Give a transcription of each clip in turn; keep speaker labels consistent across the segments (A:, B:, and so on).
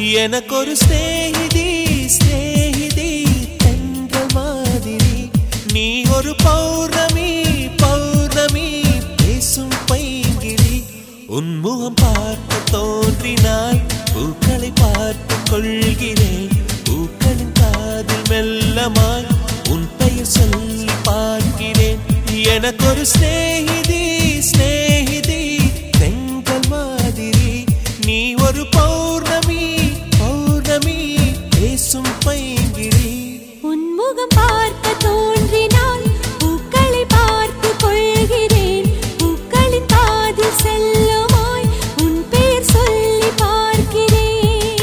A: எனக்கொரு ஸ்நேகிதி ஸ்நேகிதி என்ற மாதிரி நீ ஒரு பௌர்ணமி பௌர்ணமி பேசும் பைங்கிழி உன்முகம் பார்க்க தோன்றினாய் பூக்களை பார்த்து கொள்கிறேன் பூக்களின் காதில் மெல்லமாய் உன் பெயர் சொல்லி பார்க்கிறேன் எனக்கொரு ஸ்நேகிதி ஸ்நேகிதி தெங்கள் மாதிரி நீ ஒரு பௌர்ணமி பௌர்ணமி பேசும் பைங்கிழி
B: உன்முகம் பார்க்க தோன்றினால் பூக்களை பார்த்து கொள்கிறேன் பூக்களின் காதில் செல்லுமாய் உன் பெயர் சொல்லி பார்க்கிறேன்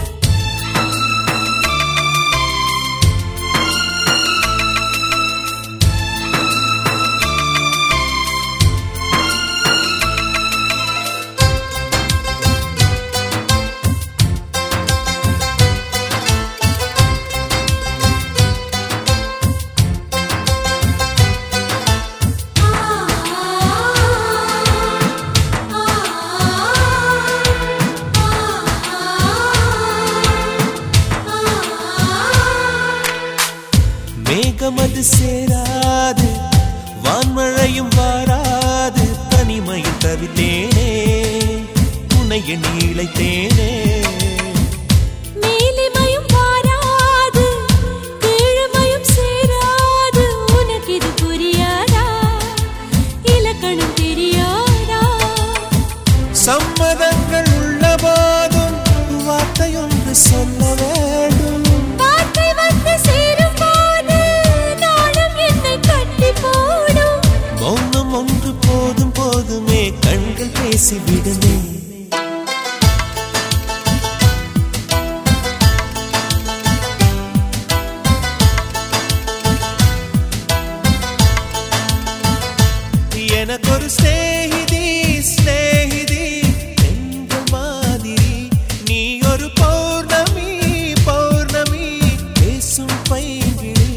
A: மேகம் அது சேராது வான்மழையும் வாராது தனிமையில் தவித்தேனே துணைய நீளைத்தேனே
B: மேலிமையும் வாராது கீழ்மையும் சேராது உனக்கு இது புரியாதா இலக்கணம் தெரியாதா
A: சம்மதங்கள் உள்ள போதும் வார்த்தையொன்று சொல்ல வேண்டும்
B: வார்த்தை வந்து சேரும் போது நாளும் என்னை கட்டி போடும்
A: மௌனம் ஒன்று போதும் போதுமே கண்கள் பேசிவிடுமே எனக்கொரு ஸ்நேகிதி ஸ்நேகிதி எங்கள் மாதிரி நீ ஒரு பௌர்ணமி பௌர்ணமி பேசும் பைங்கிழி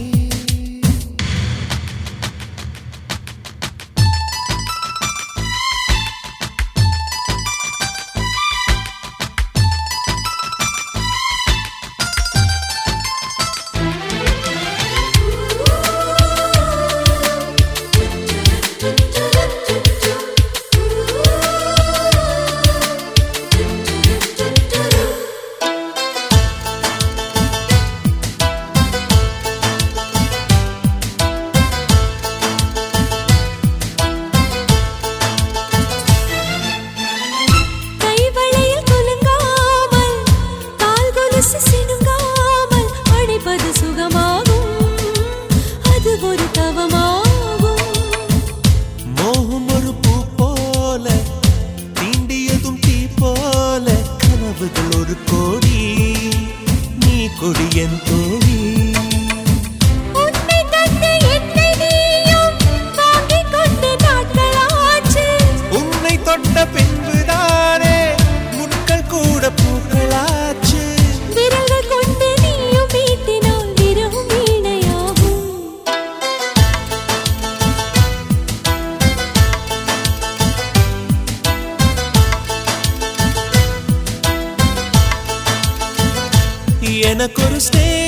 B: கைவளையில் குலுங்காமல் கால் கொலுசு சினுங்காமல் அணைப்பது சுகமாகும் அது ஒரு தவமாகும்
A: மோகம் ஒரு பூ போல தீண்டியதும் தீ போல கனவுகள் ஒரு கோடி நீ கொடி என் தோழி
B: உன்னை தந்து என்னை நீயும் வாங்கிக் கொண்டு நாட்களாச்சு
A: உன்னை தொட்ட பின்புதானே முட்கள் கூட பூக்களாச்சு
B: விரல்கள் கொண்டு நீயும் வீட்டினால் விரவும் வீணையாகும்
A: எனக்கொரு ஸ்நேகிதி